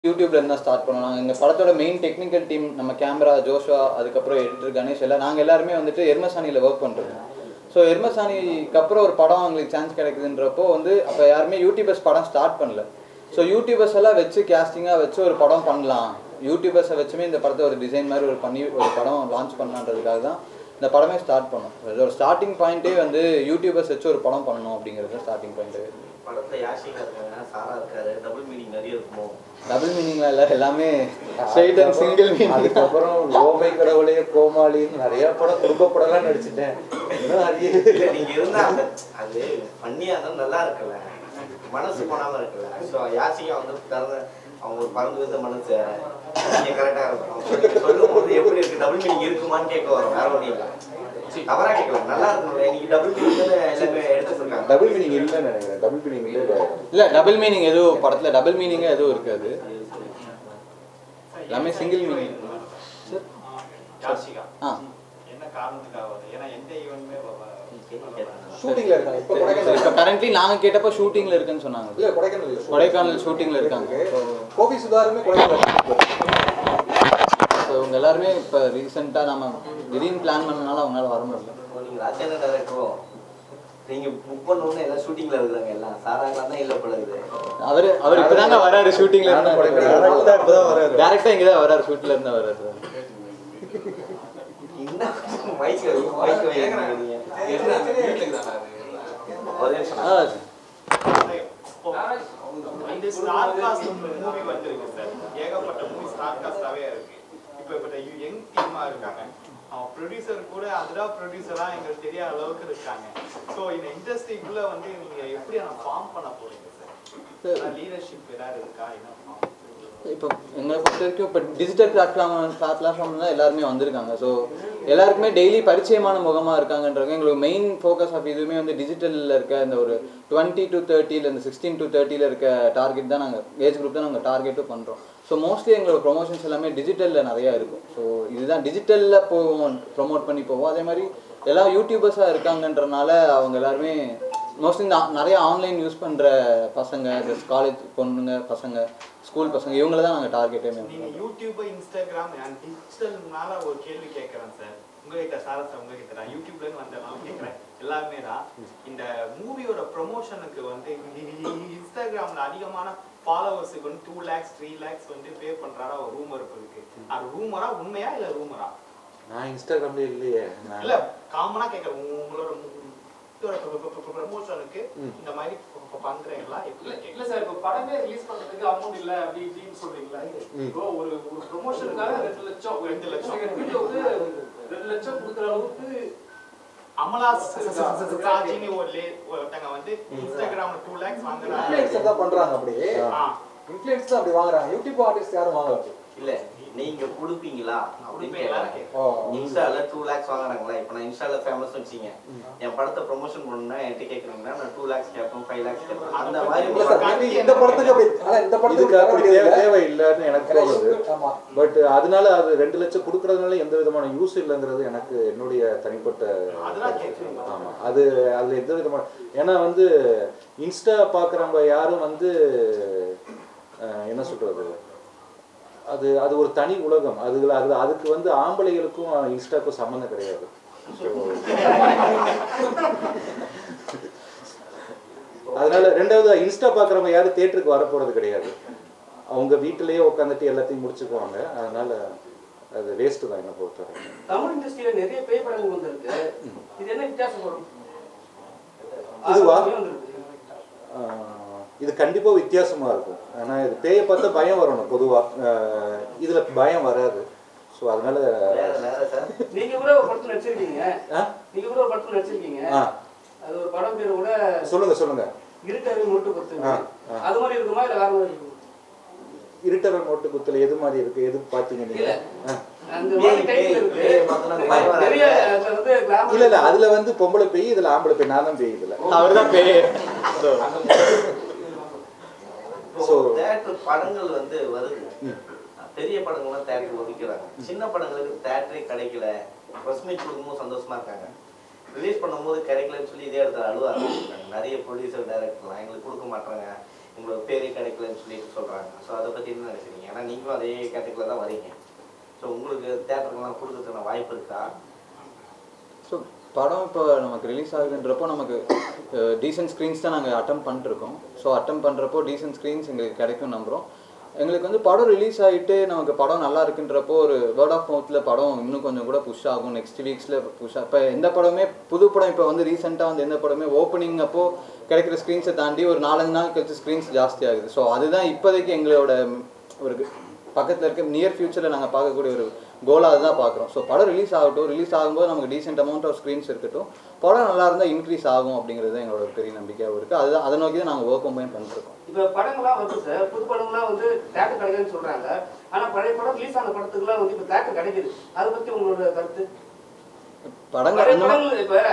யூடியூப்ல இருந்தா ஸ்டார்ட் பண்ணோம் எங்க படத்தோட மெயின் டெக்னிக்கல் டீம் நம்ம கேமரா ஜோஷுவா அதுக்கப்புறம் எடிட்டர் கணேஷ் எல்லாம் நாங்க எல்லாருமே வந்துட்டு எர்மசானியில ஒர்க் பண்றோம் ஸோ எர்மசானிக்கு அப்புறம் ஒரு படம் அவங்களுக்கு சான்ஸ் கிடைக்குதுன்றப்போ வந்து அப்போ யாருமே யூடியூபர்ஸ் படம் ஸ்டார்ட் பண்ணல ஸோ யூடியூபர்ஸ் எல்லாம் வச்சு கேஸ்டிங்காக வச்சு ஒரு படம் பண்ணலாம் யூடியூபர்ஸை வச்சுமே இந்த படத்தை ஒரு டிசைன் மாதிரி ஒரு பண்ணி ஒரு படம் லான்ச் பண்ணலான்றதுக்காக தான் இந்த படமே ஸ்டார்ட் பண்ணோம் இதோட ஸ்டார்டிங் பாயிண்ட்டே வந்து யூடியூபர்ஸ் வச்சு ஒரு படம் பண்ணணும் அப்படிங்கிறது ஸ்டார்டிங் பாயிண்ட்டு படத்துல யாஷிகா இருக்காங்க சாரா இருக்காரு டபுள் மீனிங் நிறைய இருக்குமோ டபுள் மீனிங்ல இல்லை எல்லாமே ஸ்ட்ரைட் அண்ட் சிங்கிள் மீனிங் அதுக்கப்புறம் கோபை கடவுளே கோமாளின்னு நிறைய படம் குடும்ப படம்லாம் நடிச்சிட்டேன் இன்னும் நிறைய இல்ல நீங்க இருந்தா அது பண்ணியா இருந்தா நல்லா இருக்குல்ல மனசு போனாம இருக்குல்ல ஸோ யாசிகா வந்து பிறந்த அவங்க ஒரு பறந்து வந்த மனசு நீங்க கரெக்டா இருக்கும் So, நீங்க சொல்லும் போது எப்படி இருக்கு டபுள் மீனிங் இருக்குமான்னு கேட்க வரும் வேற ஒன்றும் இல்லை தவறா கேட்கல நல்லா இருக்கும் நீங்க டபுள் மீனிங் எல்லாமே எடுத்து சொல்றாங்க டபுள் மீனிங் இல்லைன்னு நினைக்கிறேன் டபுள் மீனிங் இல்லை இல்ல டபுள் மீனிங் எதுவும் படத்துல டபுள் மீனிங் எதுவும் இருக்காது எல்லாமே சிங்கிள் மீனிங் யாஷிகா ஆ என்ன காரணத்துக்காக வருது ஏன்னா எந்த ஈவெண்ட்டுமே ஷூட்டிங்ல இருக்காங்க இப்போ கொடைக்கானல் இப்போ கரண்ட்லி நாங்க கேட்டப்ப ஷூட்டிங்ல இருக்குன்னு சொன்னாங்க இல்ல கொடைக்கானல் இல்ல. கொடைக்கானல் ஷூட்டிங்ல இருக்காங்க கோபி சுதாருமே கொடைக்கானல் ஸோ இவங்க எல்லாருமே இப்போ ரீசெண்டாக நம்ம திடீர்னு பிளான் பண்ணனால அவங்களால வர முடியல நீங்க ராஜேந்திர டேரக்டரோ நீங்க புக் பண்ணணும்னு எல்லாம் ஷூட்டிங்ல இருக்கிறாங்க எல்லாம் சாராங்கலாம் தான் இல்ல போல இருக்குது அவர் அவர் இப்பதாங்க வராரு ஷூட்டிங்ல நானும் இருந்து கொடைக்கானல் டேரக்டா இப்பதான் வராரு. டேரக்டா இங்க தான் வராரு ஷூட்ல இருந்து வராரு என்ன மைக் மைக் வைக்கிறீங்க ஒரே நிமிஷம். ஆ இந்த ஸ்டார் காஸ்ட் மூவி வந்திருக்கு சார் ஏகப்பட்ட மூவி ஸ்டார் காஸ்டாவே இருக்கு இப்போ இப்போ யங் டீமா இருக்காங்க அவன் ப்ரொடியூசர் கூட அதுதான் ப்ரொடியூசரா எங்களுக்கு தெரியாத அளவுக்கு இருக்காங்க ஸோ இந்த இண்டஸ்ட்ரிக்குள்ள வந்து நீங்க எப்படி நான் ஃபார்ம் பண்ண போறீங்க சார் லீடர்ஷிப் ஏதாவது இருக்கா என்ன form? இப்போ எங்களை பொறுத்த வரைக்கும் இப்போ டிஜிட்டல் பிளாட்ஃபார்ம் பிளாட்ஃபார்ம் தான் எல்லாருமே வந்திருக்காங்க ஸோ எல்லாருக்குமே டெய்லி பரிச்சயமான முகமாக இருக்காங்கன்றது எங்களுக்கு மெயின் ஃபோக்கஸ் ஆஃப் இதுவுமே வந்து டிஜிட்டலில் இருக்க இந்த ஒரு டுவெண்ட்டி டு தேர்ட்டியில் இந்த சிக்ஸ்டீன் டு தேர்ட்டியில் இருக்க டார்கெட் தான் நாங்கள் ஏஜ் குரூப் தான் நாங்கள் டார்கெட்டும் பண்ணுறோம் ஸோ மோஸ்ட்லி எங்களோட ப்ரொமோஷன்ஸ் எல்லாமே டிஜிட்டலில் நிறையா இருக்கும் ஸோ இதுதான் டிஜிட்டலில் போவோம் ப்ரொமோட் பண்ணி போவோம் அதே மாதிரி எல்லா யூடியூபர்ஸாக இருக்காங்கன்றனால அவங்க எல்லாருமே மோஸ்ட்லி இந்த நிறைய ஆன்லைன் யூஸ் பண்ணுற பசங்க இந்த காலேஜ் பொண்ணுங்க பசங்க ஸ்கூல் பசங்க இவங்கள தான் நாங்கள் டார்கெட்டே நீங்க யூடியூப் இன்ஸ்டாகிராம் அண்ட் டிஜிட்டல்னால ஒரு கேள்வி கேட்கறேன் சார் உங்ககிட்ட சாரா சார் உங்ககிட்ட தான் யூடியூப்ல இருந்து வந்தனால கேட்கறேன் எல்லாமே தான் இந்த மூவியோட ப்ரொமோஷனுக்கு வந்து இன்ஸ்டாகிராம்ல அதிகமான ஃபாலோவர்ஸுக்கு வந்து டூ லேக்ஸ் த்ரீ லேக்ஸ் வந்து பே பண்றாரா ஒரு ரூமர் இருக்கு அது ரூமரா உண்மையா இல்ல ரூமரா நான் இன்ஸ்டாகிராம்ல இல்லையே நான் இல்ல காமனா கேட்கறேன் உங்களோட ப்ரமோஷனுக்கு இந்த மாதிரி ப- பண்றீங்களா எப்படி இல்ல கேட்கறேன் இல்ல சார் இப்ப படமே ரிலீஸ் பண்றதுக்கு அமௌண்ட் இல்ல அப்படி இப்படின்னு சொல்றீங்களா இப்போ ஒரு ஒரு ப்ரொமோஷனுக்காக ரெண்டு லட்சம் ஒரு ரெண்டு லட்சம். second video வந்து ரெண்டு லட்சம் கொடுக்குற அளவுக்கு அமலா சாஜினி ஒரு லே- ஒருத்தங்க வந்து இன்ஸ்டாகிராம்ல டூ லேக்ஸ் வாங்குறாங்க இன்ஃப்ளூயன்சர் தான் பண்றாங்க அப்படி ஆ. இன்ஃப்ளூயன்ஸ் தான் அப்படி வாங்குறாங்க யூடியூப் ஆர்டிஸ்ட் யாரும் வாங்கல அப்படி இல்ல நீங்க கொடுப்பீங்களா அப்படின்னு கொடுப்பீங்களா? கேட்கறேன் ஓ இன்ஸ்டால டூ லேக்ஸ் வாங்குறாங்களா இப்போ நான் இன்ஸ்டால ஃபேமஸ் வச்சீங்க என் படத்தை ப்ரொமோஷன் பண்ணணும்னா என்கிட்ட கேட்குறீங்கன்னா நான் டூ லேக்ஸ் கேட்பேன் ஃபைவ் லேக்ஸ் கேட்பேன் அந்த மாதிரி இல்ல சார் மேபி இந்த படத்துக்கு அப்படி ஆனா இந்த இதுக்கு படத்துக்கு அப்படி அப்படி தேவை இல்ல. தேவை இல்லைன்னு எனக்கு தோணுது ஆமா பட் அதனால அது ரெண்டு லட்சம் கொடுக்கறதுனால எந்த விதமான யூஸ் இல்லைங்கிறது எனக்கு என்னுடைய தனிப்பட்ட அதுதான் கேட்குறீங்க ஆமா அது அதுல எந்த விதமான ஏன்னா வந்து இன்ஸ்டா பாக்குறவங்க யாரும் வந்து அஹ், என்ன சொல்றது அது அது ஒரு தனி உலகம் அது அது அதுக்கு வந்து ஆம்பளைகளுக்கும் இன்ஸ்டாக்கும் சம்மந்தம் கிடையாது So, அதனால ரெண்டாவது இன்ஸ்டா பாக்குறவங்க யாரும் தியேட்டருக்கு வர போறது கிடையாது அவங்க வீட்டிலேயே உட்காந்துட்டு எல்லாத்தையும் முடிச்சுக்குவாங்க அதனால அது வேஸ்ட் தான் என்ன பொறுத்தவரை தமிழ் இண்டஸ்ட்ரியில நிறைய பேய் படங்கள் வந்திருக்கு இது என்ன வித்தியாசம் வரும் இதுவா? ஆறு வந்திருக்கு. ஆஹ் இது கண்டிப்பா வித்தியாசமா இருக்கும் ஆனா இது பேயை பார்த்தா பயம் வரணும் பொதுவா ஆஹ் இதுல பயம் வராது ஸோ அதனால வேற வேற சார் நீங்க கூட ஒரு படத்துல நடிச்சிருக்கீங்க ஆ? நீங்க கூட ஒரு படத்துல நடிச்சிருக்கீங்க ஆ, அது ஒரு படம் பேரு கூட சொல்லுங்க சொல்லுங்க இருட்டவை முட்டு கொடுத்துங்க ஆ, ஆ. அது மாதிரி இருக்குமா இல்ல வேற மாதிரி இருக்குமா இருட்டவன் மோட்டு குத்துல எது மாதிரி இருக்கு எது பாத்தீங்க நீங்க இல்ல. ஆ. அந்த மாதிரி டைட்டில் இருக்கு நிறைய அதுல வந்து glamour இல்ல இல்ல அதுல வந்து பொம்பளை பேய் இதுல ஆம்பளை பேய் நான் தான் பேய் இதுல அவர் தான் பே ஸோ தேட்டர் படங்கள் வந்து வருது பெரிய படங்கள்லாம் தேட்டர் ஒதுக்கிறாங்க சின்ன படங்களுக்கு தேட்டரே கிடைக்கல ப்ரெஸ் மீட் கொடுக்கும்போது சந்தோஷமா இருக்காங்க ரிலீஸ் பண்ணும்போது கிடைக்கலன்னு சொல்லி இதே இடத்துல அழுவ ஆரம்பிச்சிருக்காங்க நிறைய ப்ரொடியூசர் டைரக்டர்லாம் எங்களுக்கு கொடுக்க மாட்டாங்க உங்களுக்கு பேரே கிடைக்கலன்னு சொல்லிட்டு சொல்கிறாங்க ஸோ அதை பற்றி என்ன நினைக்கிறீங்க ஏன்னா நீங்களும் அதே கேட்டகரியில் தான் வரீங்க ஸோ உங்களுக்கு தேட்டருக்கெல்லாம் கொடுக்கறதுக்கான வாய்ப்பு இருக்கா ஸோ படம் இப்போ நமக்கு ரிலீஸ் ஆகுதுன்றப்போ நமக்கு டீசென்ட் ஸ்க்ரீன்ஸ் தான் நாங்கள் அட்டம் பண்ணிருக்கோம் ஸோ அட்டம் பண்ணுறப்போ டீசென்ட் ஸ்க்ரீன்ஸ் எங்களுக்கு கிடைக்கும் நம்புகிறோம் எங்களுக்கு வந்து படம் ரிலீஸ் ஆகிட்டு நமக்கு படம் நல்லா இருக்குன்றப்போ ஒரு வேர்ட் ஆஃப் மவுத்தில் படம் இன்னும் கொஞ்சம் கூட புஷ் ஆகும் நெக்ஸ்ட் வீக்ஸில் புஷ் இப்போ எந்த படமே புது படம் இப்போ வந்து ரீசெண்டாக வந்து எந்த படமே ஓப்பனிங் அப்போ கிடைக்கிற ஸ்க்ரீன்ஸை தாண்டி ஒரு நாலஞ்சு நாள் கழிச்சு ஸ்க்ரீன்ஸ் ஜாஸ்தி ஆகுது ஸோ அதுதான் இப்போதைக்கு எங்களோட ஒரு பக்கத்தில் இருக்க நியர் ஃபியூச்சரில் நாங்கள் பார்க்கக்கூடிய ஒரு கோலாக அதுதான் பார்க்குறோம் ஸோ படம் ரிலீஸ் ஆகட்டும் ரிலீஸ் ஆகும்போது நமக்கு டீசென்ட் அமௌண்ட் ஆஃப் ஸ்க்ரீன்ஸ் இருக்கட்டும் படம் நல்லா இருந்தால் இன்க்ரீஸ் ஆகும் அப்படிங்கிறது தான் எங்களோட பெரிய நம்பிக்கையாக இருக்குது அதுதான் அதை நோக்கி தான் நாங்கள் ஒர்க் கம்பைன் பண்ணிருக்கோம் இப்ப படங்கள்லாம் வருது சார் புது படங்கள்லாம் வந்து தேட்டர் கிடைக்குதுன்னு சொல்றாங்க ஆனா பழைய படம் ரிலீஸ் ஆன படத்துக்குலாம் வந்து இப்ப தேட்டர் கிடைக்குது அதை பத்தி உங்களோட கருத்து படங்கள் பழைய அந்த மாதிரி படங்கள் இப்ப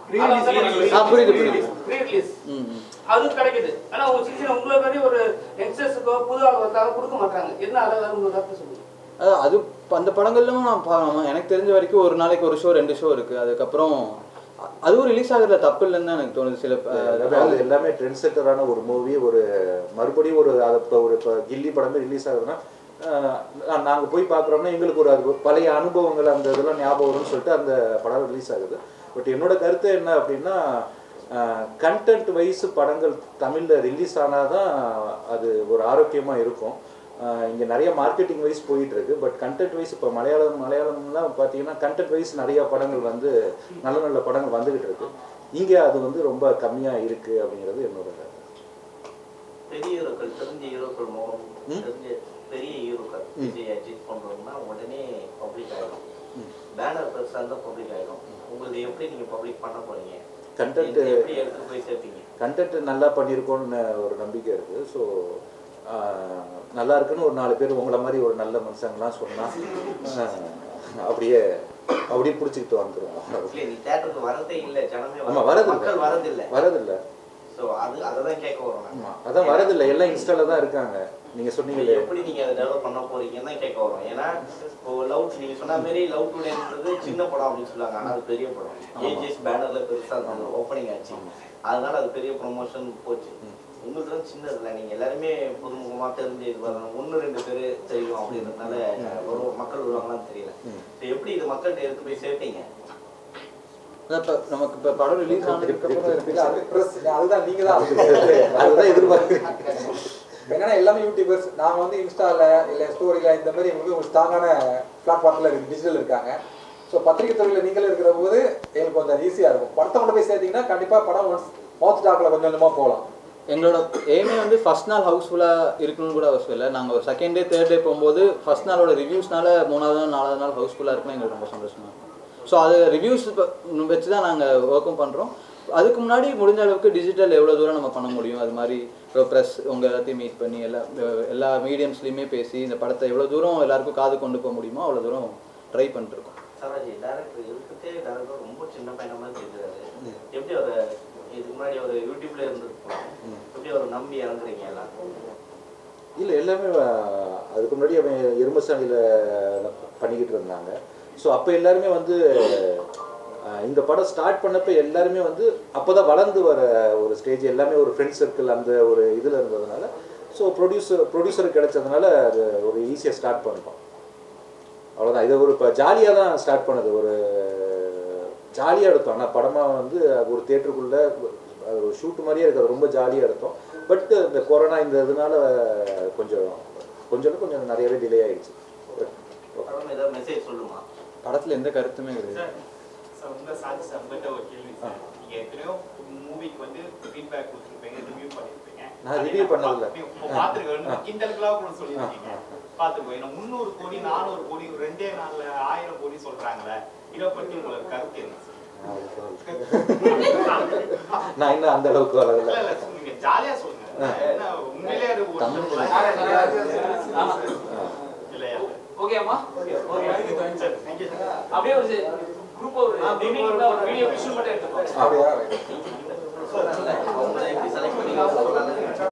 ஆ, புரியுது, புரியுது. ப்ரீ ரிலீஸ் ம் ம். அது கிடைக்குது ஆனா உங்க சின்ன உங்களை மாதிரி ஒரு யங்ஸ்டர்ஸுக்கோ புது ஆள் வந்தாலும் கொடுக்க மாட்டாங்க என்ன அதை வேற உங்க கருத்து சொல்லுங்க அது அது அந்த படங்கள்லும் நான் பா- நம்ம- எனக்கு தெரிஞ்ச வரைக்கும் ஒரு நாளைக்கு ஒரு ஷோ ரெண்டு ஷோ இருக்குது அதுக்கப்புறம் அ- அதுவும் ரிலீஸ் ஆகுறதுல தப்பு இல்லைன்னு தான் எனக்கு தோணுது சில எல்லாமே அது எல்லாமே ட்ரெண்ட் செட்டரான ஒரு மூவி ஒரு மறுபடியும் ஒரு அது இப்போ ஒரு இப்போ கில்லி படமே ரிலீஸ் ஆகுதுன்னா நாங்கள் போய் பார்க்குறோம்னா எங்களுக்கு ஒரு அது பழைய அனுபவங்கள் அந்த இதெல்லாம் ஞாபகம் வரும்னு சொல்லிட்டு அந்த படம் ரிலீஸ் ஆகுது பட் என்னோட கருத்து என்ன அப்படின்னா கண்டென்ட் வைஸ் படங்கள் தமிழில் ரிலீஸ் ஆனால் தான் அது ஒரு ஆரோக்கியமாக இருக்கும் இங்கே நிறைய மார்க்கெட்டிங் வைஸ் போயிட்டு இருக்கு பட் கண்டென்ட் வைஸ் இப்போ மலையாளம் மலையாளம்லாம் பார்த்தீங்கன்னா கண்டென்ட் வைஸ் நிறைய படங்கள் வந்து நல்ல நல்ல படங்கள் வந்துகிட்டு இருக்கு இங்கே அது வந்து ரொம்ப கம்மியாக இருக்கு அப்படிங்கிறது என்னோட கருத்து. பெரிய ஹீரோக்கள் தெரிஞ்ச ஹீரோக்கள் முகம் தெரிஞ்ச பெரிய ஹீரோக்கள் விஜய் அஜித் போன்றவங்கன்னா உடனே பப்ளிக் ஆகிடும் பேனர் பெருசாக இருந்தால் பப்ளிக் ஆகிடும் உங்களுக்கு எப்படி நீங்கள் பப்ளிக் பண்ண போறீங்க Content- இது எப்படி எடுத்து போய் சேர்ப்பீங்க கண்டென்ட் நல்லா பண்ணியிருக்கோன்னு ஒரு நம்பிக்கை இருக்குது ஸோ நல்லா இருக்குன்னு ஒரு நாலு பேர் உங்களை மாதிரி ஒரு நல்ல மனுஷங்களாம் சொன்னால் அப்படியே அப்படியே பிடிச்சிக்கிட்டு வந்துருவோம் இல்லை நீ தேட்டருக்கு வரதே இல்லை ஜனமே ஆமாம் வரதில்லை மக்கள் வரதில்லை வரதில்லை ஸோ அது அதை தான் கேட்க வரோம் நாங்க. ஆமாம் அதான் வரதில்லை எல்லாம் இன்ஸ்டால தான் இருக்காங்க நீங்கள் சொன்னீங்களே எப்படி நீங்க அதை டெவலப் பண்ண போறீங்கன்னு தான் கேட்க வரோம் ஏன்னா இப்போ லவ் நீங்க சொன்ன மாதிரி லவ் டுடேன்றது சின்ன படம் அப்படின்னு சொல்லுவாங்க ஆனா அது பெரிய படம் ஏஜிஎஸ் பேனர்ல பெருசா இருந்தது ஓப்பனிங் ஆச்சு அதனால அது பெரிய ப்ரொமோஷன் போச்சு உங்களுக்கு தான் சின்னது இல்லை நீங்க எல்லாருமே புதுமுகமா தெரிஞ்சு இது வரணும் ஒன்று ரெண்டு பேர் தெரியும் அப்படின்றதுனால வரும் மக்கள் வருவாங்களான்னு தெரியல So எப்படி இது மக்கள்கிட்ட எடுத்து போய் சேர்ப்பீங்க அதான் இப்போ நமக்கு இப்போ படம் ரிலீஸ் ஆனதுக்கப்புறம் இருக்கு இல்ல, அது press, அதுதான் நீங்க தான் அதுதான் எதிர்பார்க்குறேன் என்னன்னா எல்லாமே யூடியூபர்ஸ் நாங்க வந்து இன்ஸ்டால இல்ல ஸ்டோரியில இந்த மாதிரி உங்களுக்கு ஒரு ஸ்ட்ராங்கான பிளாட்ஃபார்ம்ல இருக்கு டிஜிட்டல் இருக்காங்க ஸோ பத்திரிகை துறையில நீங்களும் இருக்கிற போது எங்களுக்கு கொஞ்சம் ஈஸியா இருக்கும் படத்தை கொண்டு போய் சேர்த்தீங்கன்னா கண்டிப்பா படம் ஒன்ஸ் மவுத் டாக்ல கொஞ்சம் கொஞ்சமா போகலாம் எங்களோட எய்மே வந்து ஃபர்ஸ்ட் நாள் ஹவுஸ்ஃபுல்லாக இருக்கணும்னு கூட அவசியம் இல்லை நாங்கள் ஒரு செகண்ட் டே தேர்ட் டே போகும்போது ஃபர்ஸ்ட் நாளோட ரிவ்யூஸ்னால மூணாவது நாள் நாலாவது நாள் ஹவுஸ்ஃபுல்லாக இருக்குன்னு எங்களுக்கு ரொம்ப சந்தோஷமா இருக்கும் ஸோ அது ரிவ்யூஸ் வச்சு தான் நாங்கள் ஒர்க்கும் பண்ணுறோம் அதுக்கு முன்னாடி முடிஞ்ச அளவுக்கு டிஜிட்டல் எவ்வளோ தூரம் நம்ம பண்ண முடியும் அது மாதிரி இப்போ ப்ரெஸ் உங்கள் எல்லாத்தையும் மீட் பண்ணி எல்லா எல்லா மீடியம்ஸ்லையுமே பேசி இந்த படத்தை எவ்வளோ தூரம் எல்லாருக்கும் காது கொண்டு போக முடியுமோ அவ்வளோ தூரம் ட்ரை பண்ணிட்டுருக்கோம் சரோஜி டேரக்டர் இருக்கிறதே டேரக்டர் ரொம்ப சின்ன பையனா மாதிரி தெரிஞ்சாரு எப்படி அவரை இதுக்கு முன்னாடி ஒரு யூடியூப்ல இருந்திருக்கலாம் எப்படி அவரை நம்பி இறங்குறீங்க எல்லாம் இல்லை எல்லாமே அஹ், அதுக்கு முன்னாடி அவன் எருமசாணியில் பண்ணிக்கிட்டு இருந்தாங்க ஸோ அப்போ எல்லாருமே வந்து அஹ், இந்த படம் ஸ்டார்ட் பண்ணப்ப எல்லாருமே வந்து அப்போ தான் வளர்ந்து வர ஒரு ஸ்டேஜ் எல்லாமே ஒரு ஃப்ரெண்ட் சர்க்கிள் அந்த ஒரு இதில் இருந்ததுனால ஸோ ப்ரொடியூசர் ப்ரொடியூசர் கிடைச்சதுனால அது ஒரு ஈஸியாக ஸ்டார்ட் பண்ணிட்டோம் அவ்வளோதான் இது ஒரு இப்போ ஜாலியாக தான் ஸ்டார்ட் பண்ணது ஒரு ஜாலியாக எடுத்தோம் ஆனால் படமாக வந்து அது ஒரு தேட்டருக்குள்ளே ஒரு ஷூட் மாதிரியே இருக்காது ரொம்ப ஜாலியாக எடுத்தோம் பட் இந்த கொரோனா இந்த இதனால கொஞ்சம் கொஞ்சம் கொஞ்சம் நிறையவே டிலே ஆயிடுச்சு படம் ஏதாவது மெசேஜ் சொல்லுமா படத்தில் எந்த கருத்துமே கிடையாது சார் சார் உங்க சார் சார் உங்கள்கிட்ட ஒரு கேள்வி சார் நீங்க எத்தனையோ மூவிக்கு வந்து ஃபீட்பேக் கொடுத்துருப்பீங்க ரிவ்யூ பண்ணிருப்பீங்க நான் review பண்ணதில்ல. பார்த்துருக்கேன் கிண்டலுக்குலாம் கூட சொல்லியிருக்கீங்க பார்த்துருக்கோம் ஏன்னா முந்நூறு கோடி நானூறு கோடி ரெண்டே நாள்ல ஆயிரம் கோடி சொல்றாங்களே இதை பத்தி உங்களுக்கு கருத்து என்ன சார் நான் இன்னும் அந்த அளவுக்கு இல்ல வரதில்லை இல்ல நீங்க ஜாலியா சொல்லுங்க என்ன உண்மையிலே அது ஒரு இல்லையா ஓகேம்மா சார் தேங்க்யூ சார் அப்படியே ஒரு குரூப் ஒரு வீடியோ விஷயம் மட்டும் எடுத்துக்கோ அப்படியா அவங்கள எப்படி செலக்ட் பண்ணி சொல்லலாம்